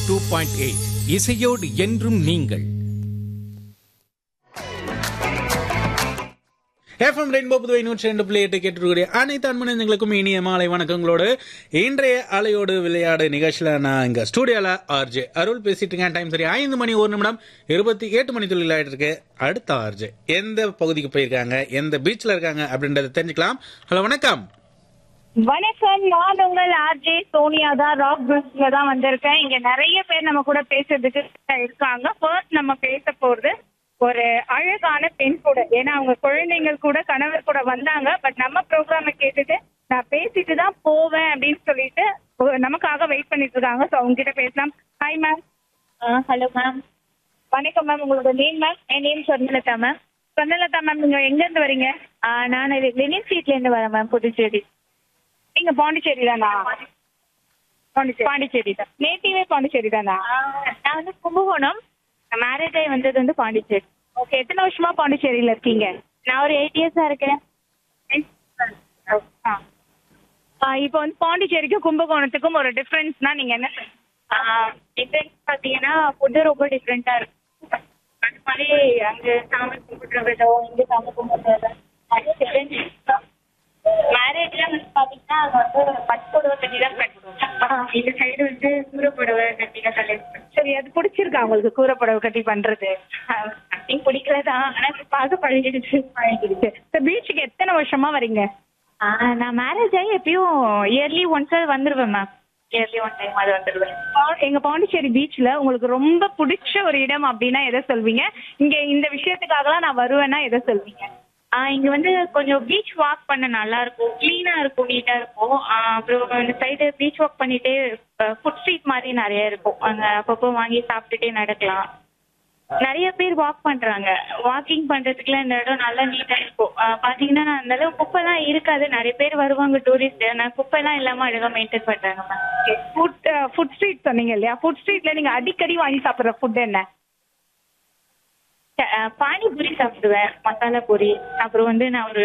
two point eight இசையோடு என்றும் நீங்கள் எஃப்எம் ரெயின்போ புதுவை நூற்றி ரெண்டு புள்ளி எட்டு கேட்டுக்கூடிய அனைத்து அன்பனங்களுக்கும் இனிய மாலை வணக்கங்களோடு இன்றைய அலையோடு விளையாடு நிகழ்ச்சியில் நான் இங்க ஸ்டூடியோல ஆர்ஜே அருள் பேசிட்டு இருக்கேன் டைம் சரி ஐந்து மணி ஒரு நிமிடம் இருபத்தி எட்டு மணி தொழில் ஆயிட்டு இருக்கு அடுத்த ஆர்ஜே எந்த பகுதிக்கு போயிருக்காங்க எந்த பீச்ல இருக்காங்க அப்படின்றத தெரிஞ்சுக்கலாம் ஹலோ வணக்கம் வணக்கம் நான் உங்கள் ஆர்ஜே சோனியா தான் ராக் குரூப்ஸ்ல தான் வந்திருக்கேன் இங்க நிறைய பேர் நம்ம கூட பேசுறதுக்கு இருக்காங்க ஃபர்ஸ்ட் நம்ம பேச போறது ஒரு அழகான பெண் கூட ஏன்னா அவங்க குழந்தைங்கள் கூட கணவர் கூட வந்தாங்க பட் நம்ம ப்ரோக்ராம கேட்டுட்டு நான் பேசிட்டு தான் போவேன் அப்படின்னு சொல்லிட்டு ஒ- நமக்காக வெயிட் பண்ணிட்டு இருக்காங்க ஸோ அவங்க கிட்ட பேசலாம் ஹாய் மேம் ஹலோ மேம் வணக்கம் மேம் உங்களோட நேம் மேம் என் name Swarnalatha ma'am Swarnalatha ma'am நீங்க எங்க இருந்து வரீங்க நான் லெனின் சீட்ல இருந்து வரேன் மேம் புதுச்சேரி நீங்க பாண்டிச்சேரி தானா பாண்டிச்சேரி பாண்டிச்சேரி தான் நேட்டிவே பாண்டிச்சேரி தானா நான் வந்து கும்பகோணம் மேரேஜ் ஆகி வந்தது வந்து பாண்டிச்சேரி ஓகே எத்தனை வருஷமா பாண்டிச்சேரியில இருக்கீங்க நான் ஒரு எயிட் இயர்ஸா இருக்கேன் இப்போ வந்து பாண்டிச்சேரிக்கும் கும்பகோணத்துக்கும் ஒரு டிஃப்ரென்ஸ்னா நீங்க என்ன டிஃப்ரென்ஸ் பார்த்தீங்கன்னா ஃபுட்டு ரொம்ப டிஃப்ரெண்டா இருக்கும் அது மாதிரி அங்க சாமி கும்பிடுற விதம் இங்க சாமி கும்பிடுறது அது டிஃப்ரென்ஸ் தான் மேரேஜ்ல வந்து பாத்தீங்கன்னா அங்க வந்து பட்டு புடவை கட்டி தான் கட்டுவோம் இந்த சைடு வந்து கூரை புடவை கட்டி தான் கல்யாணம் சரி அது பிடிச்சிருக்கா உங்களுக்கு கூரை புடவை கட்டி பண்றது கட்டிங் பிடிக்கல தான் ஆனா இப்ப பார்க்க பழகிடுச்சு பழகிடுச்சு இப்போ பீச்சுக்கு எத்தனை வருஷமா வரீங்க நான் மேரேஜ் ஆகி எப்பயும் இயர்லி ஒன்ஸ் வந்துருவேன் மேம் இயர்லி ஒன் டைம் அது வந்துருவேன் எங்க பாண்டிச்சேரி பீச்ல உங்களுக்கு ரொம்ப பிடிச்ச ஒரு இடம் அப்படின்னா எதை சொல்வீங்க இங்க இந்த விஷயத்துக்காகலாம் நான் வருவேன்னா எதை சொல்வீங்க இங்க வந்து கொஞ்சம் பீச் வாக் பண்ண நல்லா இருக்கும் கிளீனா இருக்கும் நீட்டா இருக்கும் ஆஹ் அப்புறம் இந்த சைடு பீச் வாக் பண்ணிட்டே ஃபுட் ஸ்ட்ரீட் மாதிரி நிறைய இருக்கும் அங்க அப்பப்போ வாங்கி சாப்பிட்டுட்டே நடக்கலாம் நிறைய பேர் வாக் பண்றாங்க வாக்கிங் பண்றதுக்குலாம் இந்த இடம் நல்லா நீட்டா இருக்கும் ஆஹ் பாத்தீங்கன்னா அந்த அளவு குப்பைலாம் இருக்காது நிறைய பேர் வருவாங்க டூரிஸ்ட் நான் குப்பைலாம் இல்லாம அழகா மெயின்டைன் பண்றாங்க ஃபுட் ஃபுட் ஸ்ட்ரீட் சொன்னீங்க இல்லையா ஃபுட் ஸ்ட்ரீட்ல நீங்க அடிக்கடி வாங்கி சாப்பிடுற ஃபுட் என்ன பானிபூரி சாப்பிடுவேன் மசாலா பூரி அப்புறம் வந்து நான் ஒரு